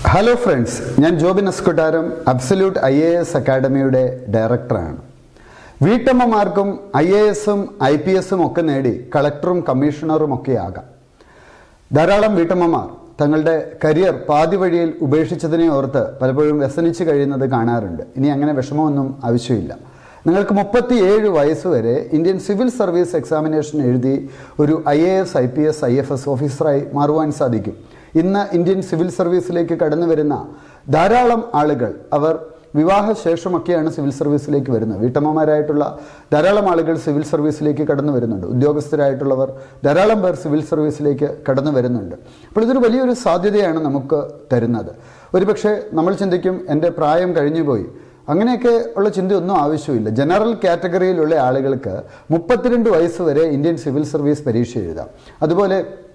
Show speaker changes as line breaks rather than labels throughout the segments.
hello friends ഞാൻ Jobin Eskottaram absolute I A S അക്കാഡമിയുടെ ഡയറക്ടറാണ് വീട്ടമ്മമാർക്കും ഐ എ എസും ഐ പി എസും ഒക്കെ നേടി കളക്ടറും കമ്മീഷണറും ഒക്കെ ആകാം ധാരാളം വീട്ടമ്മമാർ തങ്ങളുടെ കരിയർ പാതി വഴിയിൽ ഉപേക്ഷിച്ചതിനെ ഓർത്ത് പലപ്പോഴും വ്യസനിച്ച് കഴിയുന്നത് കാണാറുണ്ട് ഇനി അങ്ങനെ വിഷമമൊന്നും ആവശ്യമില്ല നിങ്ങൾക്ക് മുപ്പത്തിയേഴ് വയസ്സ് വരെ ഇന്ത്യൻ സിവിൽ സർവീസ് എക്സാമിനേഷൻ എഴുതി ഒരു I A S I P S I F S ഓഫീസറായി മാറുവാൻ സാധിക്കും ഇന്ന് ഇന്ത്യൻ സിവിൽ സർവീസിലേക്ക് കടന്നു വരുന്ന ധാരാളം ആളുകൾ അവർ വിവാഹശേഷമൊക്കെയാണ് സിവിൽ സർവീസിലേക്ക് വരുന്നത് വീട്ടമ്മമാരായിട്ടുള്ള ധാരാളം ആളുകൾ സിവിൽ സർവീസിലേക്ക് കടന്നു വരുന്നുണ്ട് ഉദ്യോഗസ്ഥരായിട്ടുള്ളവർ ധാരാളം പേർ സിവിൽ സർവീസിലേക്ക് കടന്നു വരുന്നുണ്ട് അപ്പോൾ ഇതൊരു വലിയൊരു സാധ്യതയാണ് നമുക്ക് തരുന്നത് ഒരുപക്ഷെ നമ്മൾ ചിന്തിക്കും എൻ്റെ പ്രായം കഴിഞ്ഞു പോയി അങ്ങനെയൊക്കെ ഉള്ള ചിന്തയൊന്നും ആവശ്യമില്ല ജനറൽ കാറ്റഗറിയിലുള്ള ആളുകൾക്ക് മുപ്പത്തിരണ്ട് വയസ്സ് വരെ ഇന്ത്യൻ സിവിൽ സർവീസ് പരീക്ഷ എഴുതാം അതുപോലെ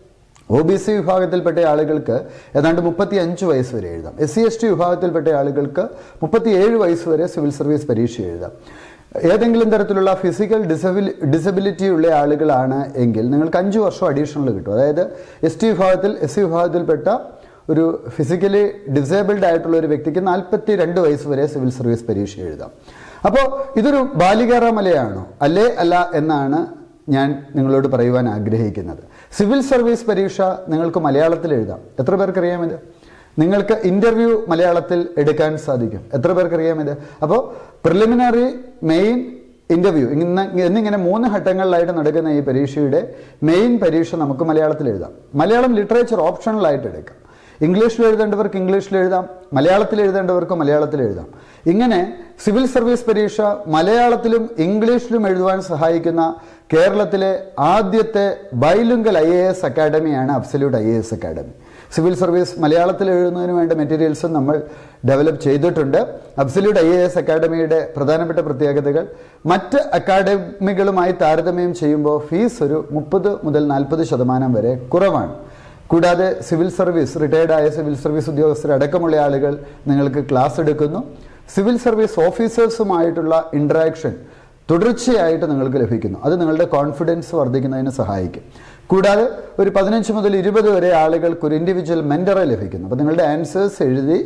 ഒ ബി സി വിഭാഗത്തിൽപ്പെട്ട ആളുകൾക്ക് ഏതാണ്ട് മുപ്പത്തി അഞ്ച് വയസ്സ് വരെ എഴുതാം എസ് സി എസ് ടി വിഭാഗത്തിൽപ്പെട്ട ആളുകൾക്ക് മുപ്പത്തി ഏഴ് വയസ്സ് വരെ സിവിൽ സർവീസ് പരീക്ഷ എഴുതാം ഏതെങ്കിലും തരത്തിലുള്ള ഫിസിക്കൽ ഡിസബിലി ഡിസബിലിറ്റി ഉള്ള ആളുകളാണ് എങ്കിൽ നിങ്ങൾക്ക് അഞ്ച് വർഷം അഡീഷണൽ കിട്ടും അതായത് എസ് ടി വിഭാഗത്തിൽ എസ് സി വിഭാഗത്തിൽപ്പെട്ട ഒരു ഫിസിക്കലി ഡിസേബിൾഡ് ആയിട്ടുള്ള ഒരു വ്യക്തിക്ക് നാൽപ്പത്തി രണ്ട് വയസ്സ് വരെ സിവിൽ സർവീസ് പരീക്ഷ എഴുതാം അപ്പോൾ ഇതൊരു ബാലികാറമലയാണോ അല്ലേ അല്ല എന്നാണ് ഞാൻ നിങ്ങളോട് പറയുവാൻ ആഗ്രഹിക്കുന്നത് സിവിൽ സർവീസ് പരീക്ഷ നിങ്ങൾക്ക് മലയാളത്തിൽ എഴുതാം എത്ര പേർക്കറിയാം ഇത് നിങ്ങൾക്ക് ഇൻ്റർവ്യൂ മലയാളത്തിൽ എടുക്കാൻ സാധിക്കും എത്ര പേർക്കറിയാം ഇത് അപ്പോൾ പ്രിലിമിനറി മെയിൻ ഇൻ്റർവ്യൂ ഇന്ന് എന്നിങ്ങനെ മൂന്ന് ഘട്ടങ്ങളിലായിട്ട് നടക്കുന്ന ഈ പരീക്ഷയുടെ മെയിൻ പരീക്ഷ നമുക്ക് മലയാളത്തിൽ എഴുതാം മലയാളം ലിറ്ററേച്ചർ ഓപ്ഷണലായിട്ട് എടുക്കാം ഇംഗ്ലീഷിൽ എഴുതേണ്ടവർക്ക് ഇംഗ്ലീഷിൽ എഴുതാം മലയാളത്തിൽ എഴുതേണ്ടവർക്ക് മലയാളത്തിൽ എഴുതാം ഇങ്ങനെ സിവിൽ സർവീസ് പരീക്ഷ മലയാളത്തിലും ഇംഗ്ലീഷിലും എഴുതുവാൻ സഹായിക്കുന്ന കേരളത്തിലെ ആദ്യത്തെ ബൈലുങ്കൽ ഐ എ എസ് അക്കാഡമിയാണ് absolute I A S academy civil service മലയാളത്തിൽ എഴുതുന്നതിന് വേണ്ട മെറ്റീരിയൽസും നമ്മൾ ഡെവലപ്പ് ചെയ്തിട്ടുണ്ട് അബ്സല്യൂട്ട് ഐ എ എസ് അക്കാഡമിയുടെ പ്രധാനപ്പെട്ട പ്രത്യേകതകൾ മറ്റ് അക്കാഡമികളുമായി താരതമ്യം ചെയ്യുമ്പോൾ ഫീസ് ഒരു മുപ്പത് മുതൽ നാൽപ്പത് ശതമാനം വരെ കുറവാണ് കൂടാതെ സിവിൽ സർവീസ് റിട്ടയർഡായ സിവിൽ സർവീസ് ഉദ്യോഗസ്ഥരടക്കമുള്ള ആളുകൾ നിങ്ങൾക്ക് ക്ലാസ് എടുക്കുന്നു സിവിൽ സർവീസ് ഓഫീസേഴ്സുമായിട്ടുള്ള ഇൻട്രാക്ഷൻ തുടർച്ചയായിട്ട് നിങ്ങൾക്ക് ലഭിക്കുന്നു അത് നിങ്ങളുടെ കോൺഫിഡൻസ് വർദ്ധിക്കുന്നതിന് സഹായിക്കും കൂടാതെ ഒരു പതിനഞ്ച് മുതൽ ഇരുപത് വരെ ആളുകൾക്ക് ഒരു ഇൻഡിവിജ്വൽ മെൻറ്ററെ ലഭിക്കുന്നു അപ്പോൾ നിങ്ങളുടെ ആൻസേഴ്സ് എഴുതി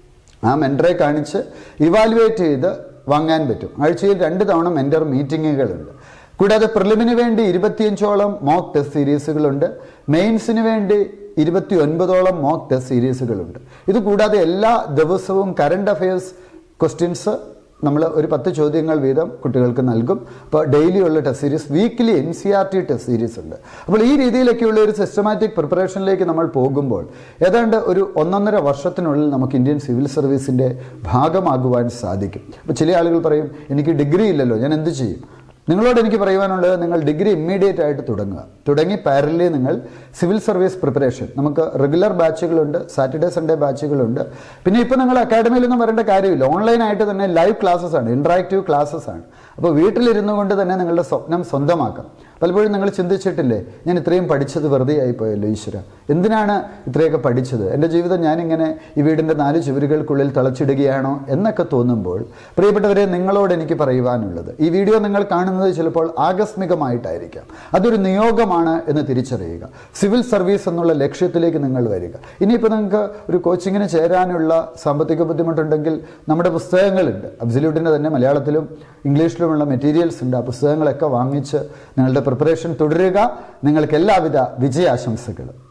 ആ മെൻറ്ററെ കാണിച്ച് ഇവാലുവേറ്റ് ചെയ്ത് വാങ്ങാൻ പറ്റും ആഴ്ചയിൽ രണ്ട് തവണ മെൻറ്റർ മീറ്റിങ്ങുകളുണ്ട് കൂടാതെ പ്രിലിമിന് വേണ്ടി ഇരുപത്തിയഞ്ചോളം മോക്ക് ടെസ്റ്റ് സീരീസുകളുണ്ട് മെയിൻസിന് വേണ്ടി ഇരുപത്തി ഒൻപതോളം മോക്ക് ടെസ്റ്റ് സീരീസുകളുണ്ട് ഇത് കൂടാതെ എല്ലാ ദിവസവും കറണ്ട് അഫയേഴ്സ് ക്വസ്റ്റ്യൻസ് നമ്മൾ ഒരു പത്ത് ചോദ്യങ്ങൾ വീതം കുട്ടികൾക്ക് നൽകും അപ്പോൾ ഡെയിലി ഉള്ള test series weekly N C R T test series ഉണ്ട് അപ്പോൾ ഈ രീതിയിലൊക്കെയുള്ള ഒരു സിസ്റ്റമാറ്റിക് പ്രിപ്പറേഷനിലേക്ക് നമ്മൾ പോകുമ്പോൾ ഏതാണ്ട് ഒരു ഒന്നൊന്നര വർഷത്തിനുള്ളിൽ നമുക്ക് ഇന്ത്യൻ സിവിൽ സർവീസിൻ്റെ ഭാഗമാകുവാൻ സാധിക്കും അപ്പോൾ ചില ആളുകൾ പറയും എനിക്ക് ഡിഗ്രി ഇല്ലല്ലോ ഞാൻ എന്ത് ചെയ്യും നിങ്ങളോട് എനിക്ക് പറയുവാനുള്ളത് നിങ്ങൾ ഡിഗ്രി ഇമ്മീഡിയറ്റ് ആയിട്ട് തുടങ്ങുക തുടങ്ങി പാരലി നിങ്ങൾ സിവിൽ സർവീസ് പ്രിപ്പറേഷൻ നമുക്ക് റെഗുലർ ബാച്ചുകളുണ്ട് സാറ്റർഡേ സൺഡേ ബാച്ചുകളുണ്ട് പിന്നെ ഇപ്പോൾ നിങ്ങൾ അക്കാഡമിയിലൊന്നും വരേണ്ട കാര്യമില്ല ഓൺലൈനായിട്ട് തന്നെ ലൈവ് ക്ലാസ്സസ് ആണ് ഇൻട്രാക്റ്റീവ് ക്ലാസ്സസ് ആണ് അപ്പോൾ വീട്ടിലിരുന്നു കൊണ്ട് തന്നെ നിങ്ങളുടെ സ്വപ്നം സ്വന്തമാക്കാം പലപ്പോഴും നിങ്ങൾ ചിന്തിച്ചിട്ടില്ലേ ഞാൻ ഇത്രയും പഠിച്ചത് വെറുതെ ആയിപ്പോയല്ലോ ഈശ്വര എന്തിനാണ് ഇത്രയൊക്കെ പഠിച്ചത് എൻ്റെ ജീവിതം ഞാനിങ്ങനെ ഈ വീടിൻ്റെ നാല് ചുവരുകൾക്കുള്ളിൽ തളച്ചിടുകയാണോ എന്നൊക്കെ തോന്നുമ്പോൾ പ്രിയപ്പെട്ടവരെ നിങ്ങളോട് എനിക്ക് പറയുവാനുള്ളത് ഈ വീഡിയോ നിങ്ങൾ കാണുന്നത് ചിലപ്പോൾ ആകസ്മികമായിട്ടായിരിക്കാം അതൊരു നിയോഗമാണ് എന്ന് തിരിച്ചറിയുക സിവിൽ സർവീസ് എന്നുള്ള ലക്ഷ്യത്തിലേക്ക് നിങ്ങൾ വരിക ഇനിയിപ്പോൾ നിങ്ങൾക്ക് ഒരു കോച്ചിങ്ങിന് ചേരാനുള്ള സാമ്പത്തിക ബുദ്ധിമുട്ടുണ്ടെങ്കിൽ നമ്മുടെ പുസ്തകങ്ങളുണ്ട് അബ്സല്യൂട്ടിൻ്റെ തന്നെ മലയാളത്തിലും ഇംഗ്ലീഷിലുമുള്ള മെറ്റീരിയൽസ് ഉണ്ട് ആ പുസ്തകങ്ങളൊക്കെ വാങ്ങിച്ച് നിങ്ങളുടെ പ്രിപ്പറേഷൻ തുടരുക നിങ്ങൾക്ക് എല്ലാവിധ വിജയാശംസകളും